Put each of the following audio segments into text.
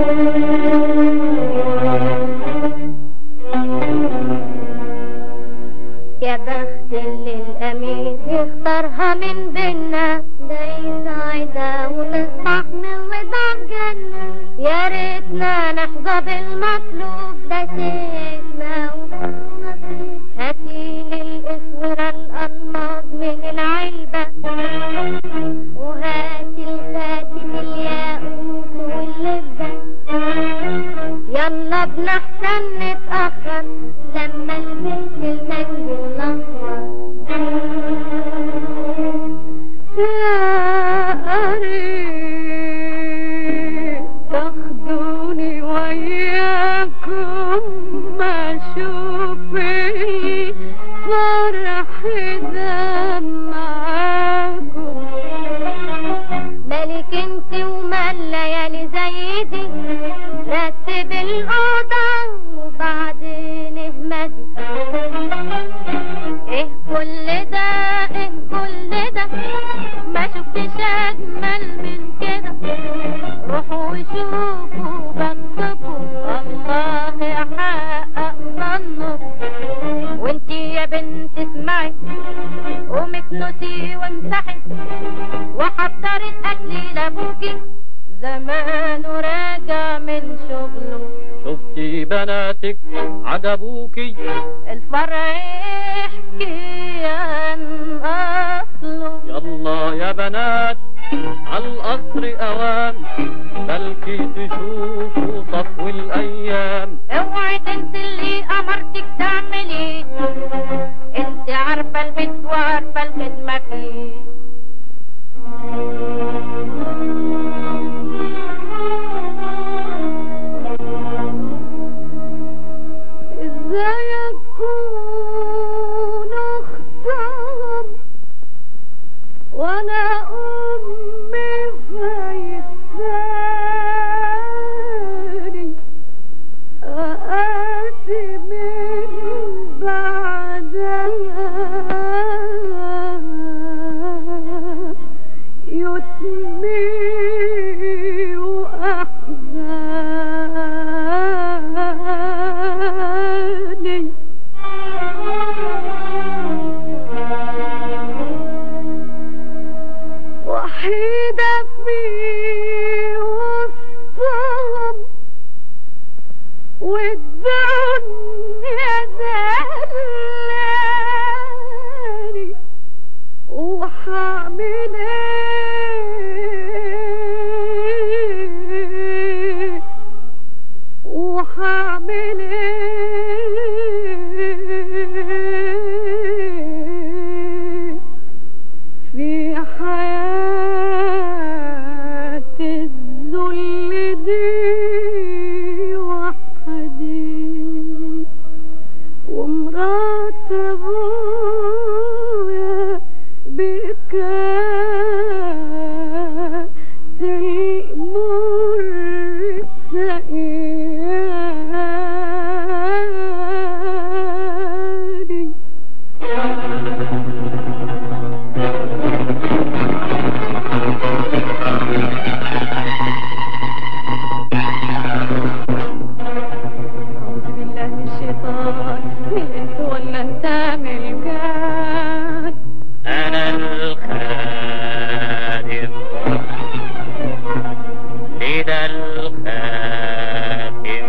يا بخت اللي الأمير يختارها من بينا ده يسعدها وتصبح من رضا جنة يا ريتنا نحظى بالمطلوب ده شيء اسمه نصيب هاتيلي الاسورة الألماظ من العلبة وهاتي الخاتم الياقوت واللبة يلا بنحسن نتأخر لما البيت المنزل نهار يا قريب تاخدوني وياكم ما اشوف الفرح ده معاكم مالك انت وما الليالي زي دي رتب الأوضة وبعدين اهمدي ايه كل ده ايه كل ده ما شفتش اجمل من كده روحوا وشوفوا بختكم الله يحقق ظنكم وانتي يا بنت اسمعي قومي اكنسي وامسحي وحضري الاكل لابوكي زمانه راجع من شغله شفتي بناتك عجبوكي الفرع يحكي عن اصله يلا يا بنات عالقصر اوام بلكي تشوفوا صفو الايام اوعي تنسي اللي امرتك تعملي انت عارفه البيت وعارفه الخدمه فيه ازاي اكون اختار وانا امي فايتاني اقاسي من بعدها يتمي واحزاني وحيدة في وسطهم والدنيا زلاني وحعمل ايه وحعمل ايه في حياة الذل دي وحدي ومرات ابويا بكاس المر سقياني أعوذ بالله من الشيطان من الإنس والأنتام الجان انا الخادم لدى الخاتم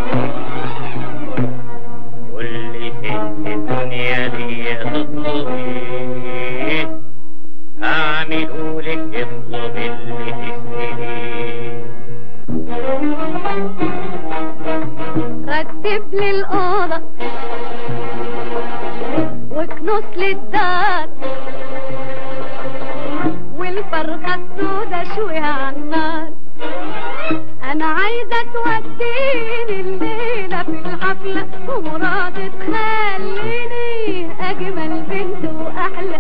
كل شيء في الدنيا دي تطلبيه اعمله لك اطلب اللي تشتهيه رتب لي الأوضة واكنس لي الدار والفرخة السودا شويها على النار أنا عايزة توديني الليلة في الحفلة ومراد تخليني أجمل بنت وأحلى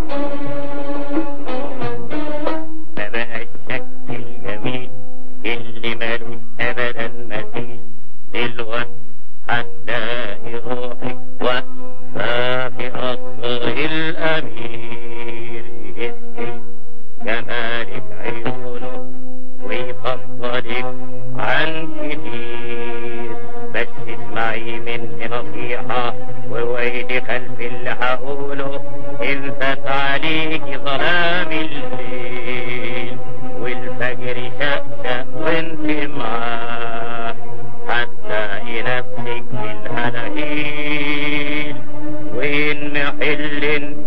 ما بقى الشكل الجميل اللي ملوش ابدا مثيل دلوقتي هتلاقي روحك واقفة في قصر الأمير اسمي جمالك عيونه ويفضلك عن كتير ألف اللي هقوله إن فات عليك ظلام الليل والفجر شقشق وانت معاه هتلاقي نفسك في الهلاهيل وين محل انت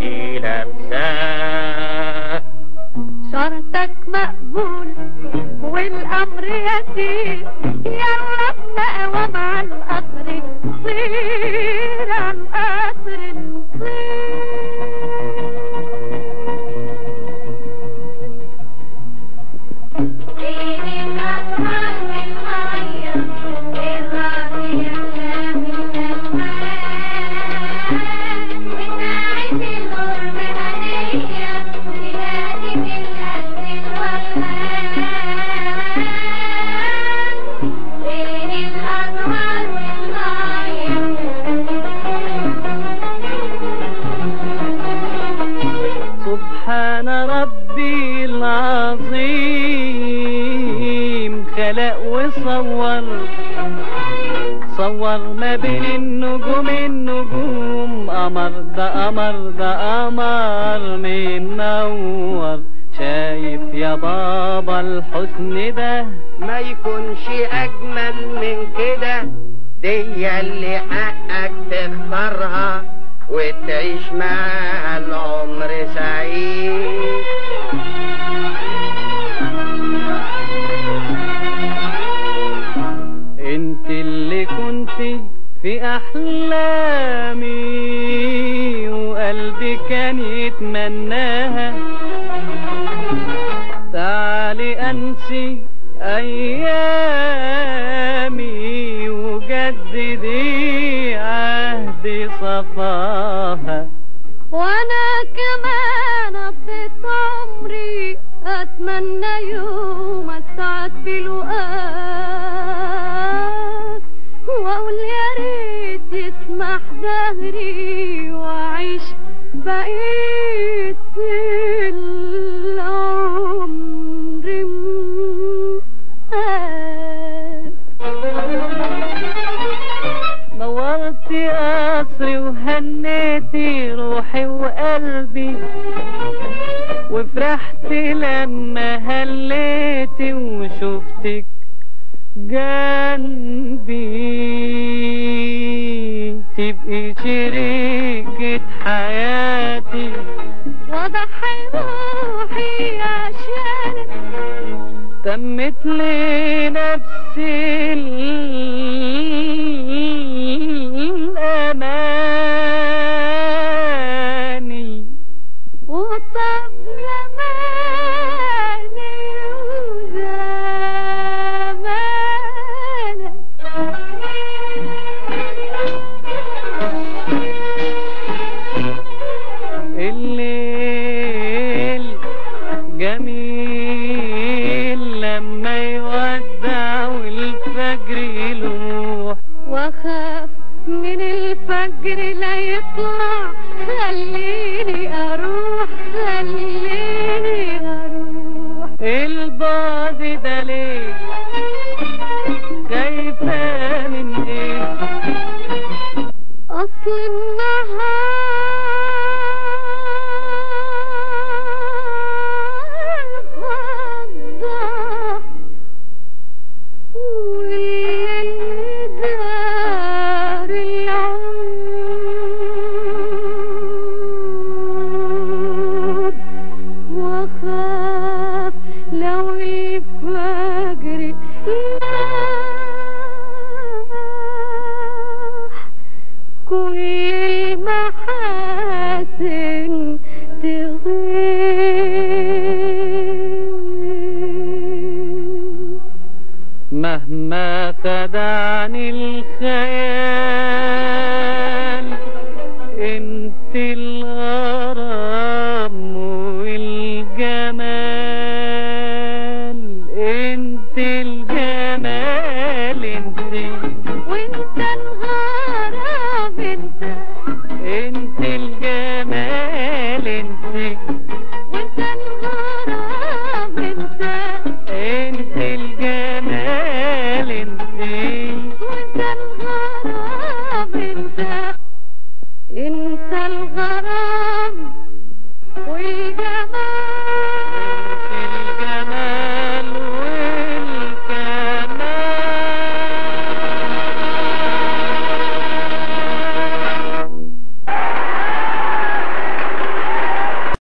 لابساه شرطك مقبول والامر يسير يلا بنقوى مع القطر نطير على القطر سبحان ربي العظيم خلق وصور صور ما بين النجوم النجوم قمر ده قمر ده قمر منور شايف يا بابا الحسن ده ما يكونش اجمل من كده دي اللي حقك تختارها وتعيش معاها العمر سعيد انت اللي كنت في احلامي وقلبي كان يتمناها تعالي انسي ايامي وجددي عهد صفاها وانا كمان قضيت عمري اتمنى يوم اسعد بلقاك واقول يا ريت يسمح دهري واعيش بقيت العمر معاك نورتي قصري وهنيتي روحي وقلبي وفرحت لما هليتي وشفتك جنبي تبقي شريكة حياتي وضحي روحي عشانك تمت لي نفسي الأماني وطب زماني وزمانك الليل جميل لما يودع والفجر يلوح واخاف من الفجر لا يطلع خليني اروح خليني اروح البعد ده ليه خايفة من ايه اصل النهار فضة والليل دار العود واخاف لو الفجر لاح كل المحاسن تغيب مهما خدعني الخيال انت الغرام والجمال انت الجمال انت وانت الغرام انت انت الجمال انت وانت الغرام انت انت الجمال انت وانت الغرام انت انت الغرام والجمال